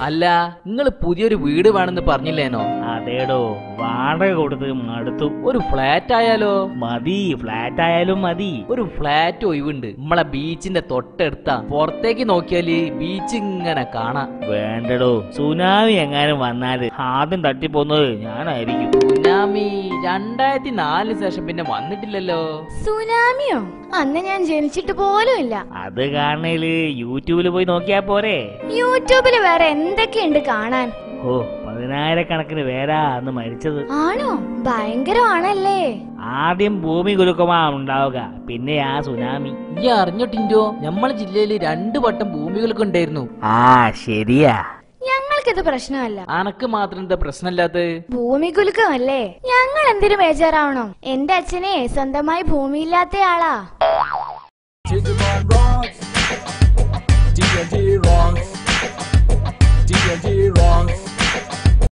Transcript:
അല്ല നിങ്ങൾ പുതിയൊരു വീട് വേണമെന്ന് പറഞ്ഞില്ലേനോ അതേടോ വാടക കൊടുത്ത് മടുത്തു ഒരു ഫ്ലാറ്റ് ആയാലോ മതി ഫ്ലാറ്റ് ആയാലും മതി ഒരു ഫ്ലാറ്റ് ഒഴിവുണ്ട് നമ്മളെ ബീച്ചിന്റെ തൊട്ടടുത്താ പുറത്തേക്ക് നോക്കിയാല് ബീച്ച് ഇങ്ങനെ കാണാം വേണ്ടടോ സുനാമി എങ്ങാനും വന്നാല് ആദ്യം തട്ടിപ്പോന്നത് ഞാനായിരിക്കും സുനാമി രണ്ടായിരത്തി നാലിന് ശേഷം പിന്നെ വന്നിട്ടില്ലല്ലോ സുനാമിയോ അന്ന് ഞാൻ ജനിച്ചിട്ട് പോലും ഇല്ല അത് കാണേല് യൂട്യൂബിൽ പോയി നോക്കിയാ പോരെ യൂട്യൂബില് വേറെ എന്തൊക്കെയുണ്ട് കാണാൻ ഓ പതിനായിരക്കണക്കിന് പേരാ അന്ന് മരിച്ചത് ആണോ ഭയങ്കരമാണല്ലേ ആദ്യം ഭൂമി കുലുക്കമാ ഉണ്ടാവുക പിന്നെ ആ സുനാമി ഈ അറിഞ്ഞിട്ടിൻഡോ നമ്മളെ ജില്ലയിൽ രണ്ടു വട്ടം ഭൂമികളൊക്കെ ഉണ്ടായിരുന്നു ആ ശരിയാ ഞങ്ങൾക്കിത് പ്രശ്നമല്ല അനക്ക് മാത്രം എന്താ പ്രശ്നമില്ലാത്ത ഭൂമി കുലുക്കമല്ലേ ഞങ്ങൾ എന്തിനു ബേജാറാവണം എന്റെ അച്ഛനെ സ്വന്തമായി ഭൂമിയില്ലാത്ത ആളാ Digimon rocks. D&D rocks.